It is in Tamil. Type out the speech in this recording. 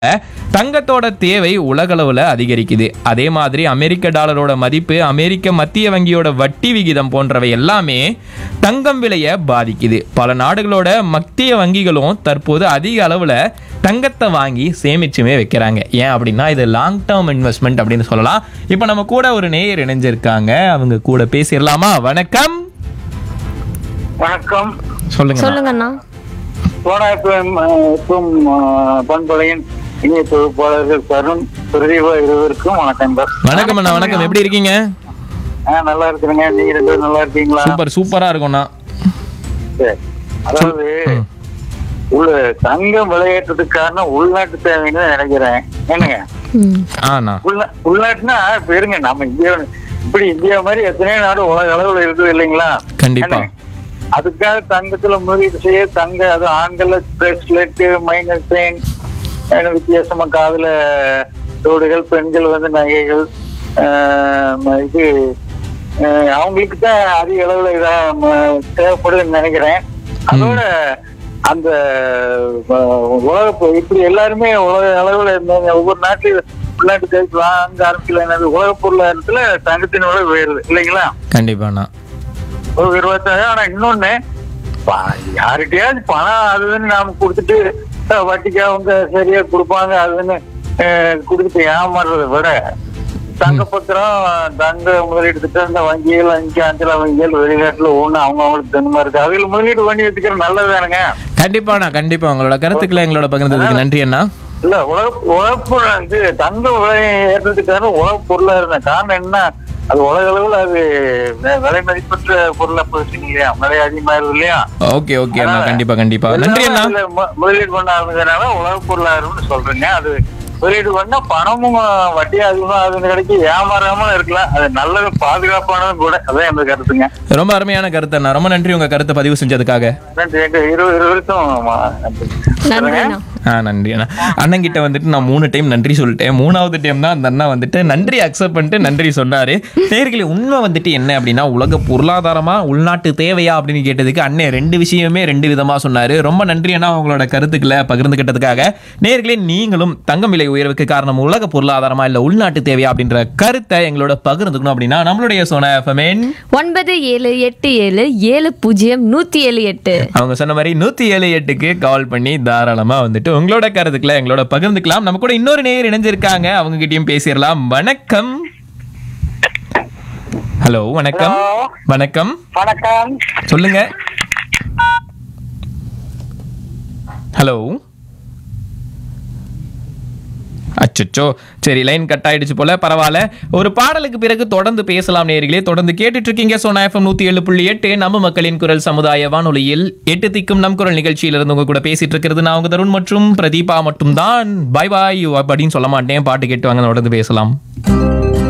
தங்கத்தோட தேவை உலகளவில் அதிகரிக்குது அதே மாதிரி அமெரிக்க டாலரோட மதிப்பு அமெரிக்க மத்திய வங்கியோட வட்டி விகிதம் போன்றவை எல்லாமே தங்கம் விலையை பாதிக்குது பல நாடுகளோட மத்திய வங்கிகளும் தற்போது அதிக அளவில் தங்கத்தை வாங்கி சேமிச்சுமே வைக்கிறாங்க ஏன் அப்படின்னா இது லாங் டேர்ம் இன்வெஸ்ட்மெண்ட் அப்படின்னு சொல்லலாம் இப்போ நம்ம கூட ஒரு நேயர் இணைஞ்சிருக்காங்க அவங்க கூட பேசிடலாமா வணக்கம் வணக்கம் சொல்லுங்க சொல்லுங்கண்ணா சோனாப்பும் பண்பலையின் இணைய தொகுப்பாளர்கள் தருண் பிரதீபா இருவருக்கும் வணக்கம் சார் வணக்கம் அண்ணா வணக்கம் எப்படி இருக்கீங்க ஆ, நல்லா இருக்கிறேங்க நீங்க ரெண்டு பேரும் நல்லா இருக்கீங்களா சூப்பர் சூப்பரா இருக்கும்ண்ணா சரி. அதாவது உள்ள தங்கம் விளையாட்டுறதுக்கு காரணம் உள்நாட்டு தேவைன்னு நினைக்கிறேன் என்னங்க ம் ஆண்ணா உள்ள உள்நாட்டுனா இப்ப இருங்க நம்ம இந்தியா இப்படி இந்தியா மாதிரி எத்தனையோ நாடு உலக அளவுல இருக்குது இல்லைங்களா கண்டிப்பா. என்னங்க? அதுக்காக தங்கத்துல முதலீடு செய்ய தங்க அது ஆண்கள் பிரேஸ்லெட் மைனர் செயின் வித்தியாசமா காதுல தோடுகள் பெண்கள் வந்து நகைகள் ஆஹ் ம- இது ஆஹ் அவங்களுக்கு தான் அதிக அளவுல இதா ம- தேவைப்படுதுன்னு நினைக்கிறேன் அதோட அந்த ஆஹ், உலக பொ- இப்படி எல்லாருமே உலக அளவுல இருந்தாங்க ஒவ்வொரு நாட்டிலும் உள்நாட்டு தேவைக்கு வாங்க ஆரம்பிக்கல உலக பொருளாதாரத்துல தங்கத்தின் விலை உயருது இல்லைங்களா கண்டிப்பாண்ணா ஒரு இருபத்தாயிரம் ஆனா இன்னொன்னு ப- யார்கிட்டயாவது பணம் அதுன்னு நாம கொடுத்துட்டு அஹ், வட்டிக்கு அவங்க சரியா கொடுப்பாங்க அதுன்னு அஹ், கொடுத்துட்டு ஏமாறுறதை விட தங்க பத்திரம் தங்க முதலீடு திட்டம் இந்த வங்கிகள் அஞ்சு அஞ்சல வங்கிகள் வெளிநாட்டுல ஒண்ணு அவங்க அவங்களுக்கு தகுந்த இருக்கு அதில் முதலீடு பண்ணி வச்சுக்கிற நல்லதுதானுங்க கண்டிப்பாண்ணா கண்டிப்பா உங்களோட கருத்துக்களை எங்களோட பகிர்ந்ததுக்கு நன்றி அண்ணா இல்ல உலக உழைப்பு இது தங்க விலை ஏற்றதுக்கான உலக பொருளா இருந்த காரணம் என்ன அது உலக அளவுல அது வி- விலை மதிப்பற்ற பொருளா போச்சு இல்லையா விலை அதிகமாயிருது இல்லையா ஓகே ஓகே அண்ணா கண்டிப்பா கண்டிப்பா நன்றி அண்ணா எல்லாமே அதுல மு- முதலீடு பண்ண ஆரம்பிக்கிறதுனால உலக பொருளாதாரம்னு சொல்றீங்க அது முதலீடு பண்ணா பணமும் வட்டி அதிகமா அது கிடைக்கும் ஏமாறாம இருக்கலாம் அது நல்லது பாதுகாப்பானதும் கூட அதான் எனது கருத்துங்க ரொம்ப அருமையான கருத்து அண்ணா ரொம்ப நன்றி உங்க கருத்தை பதிவு செஞ்சதுக்காக நன்றி எங்க இருபது இருவருக்கும் நன்றி நன்றிண்ணா ஆ நன்றி அண்ணா அண்ணன் கிட்ட வந்துட்டு நான் மூணு டைம் நன்றி சொல்லிட்டேன் மூணாவது டைம் தான் அந்த அண்ணா வந்துட்டு நன்றி அக்செப்ட் பண்ணிட்டு நன்றி சொன்னாரு நேர்களே உண்மை வந்துட்டு என்ன அப்படின்னா உலக பொருளாதாரமா உள்நாட்டு தேவையா அப்படின்னு கேட்டதுக்கு அண்ணன் ரெண்டு விஷயமே ரெண்டு விதமா சொன்னாரு ரொம்ப நன்றி அண்ணா உங்களோட கருத்துக்களை பகிர்ந்துக்கிட்டதுக்காக நேர்களே நீங்களும் தங்கம் விலை உயர்வுக்கு காரணம் உலக பொருளாதாரமா இல்ல உள்நாட்டு தேவையா அப்படின்ற கருத்தை எங்களோட பகிர்ந்துக்கணும் அப்படின்னா நம்மளுடைய சோனா எஃப்எம்என் ஒன்பது ஏழு எட்டு ஏழு ஏழு பூஜ்ஜியம் நூத்தி ஏழு எட்டு அவங்க சொன்ன மாதிரி நூத்தி ஏழு எட்டுக்கு கால் பண்ணி தாராளமா வந்துட்டு உங்களோட கருத்துக்களை எங்களோட பகிர்ந்துக்கலாம் நம்ம கூட இன்னொரு நேயர் இணைஞ்சிருக்காங்க அவங்க கிட்டயும் பேசிடலாம் வணக்கம் ஹலோ வணக்கம் Hello. வணக்கம் வணக்கம் சொல்லுங்க ஹலோ அச்சச்சோ சரி லைன் கட் ஆயிடுச்சு போல பரவாயில்ல ஒரு பாடலுக்கு பிறகு தொடர்ந்து பேசலாம் நேர்களே தொடர்ந்து கேட்டுட்டு இருக்கீங்க சோனா எஃப்எம் நூத்தி ஏழு புள்ளி எட்டு நம்ம மக்களின் குரல் சமுதாய வானொலியில் எட்டு திக்கும் நம் குரல் நிகழ்ச்சியிலிருந்து உங்க கூட பேசிட்டு இருக்கிறது நான் உங்க தருண் மற்றும் பிரதீபா மட்டும் தான் பாய் பாய் அப்படின்னு சொல்ல மாட்டேன் பாட்டு கேட்டு வாங்க தொடர்ந்து பேசலாம்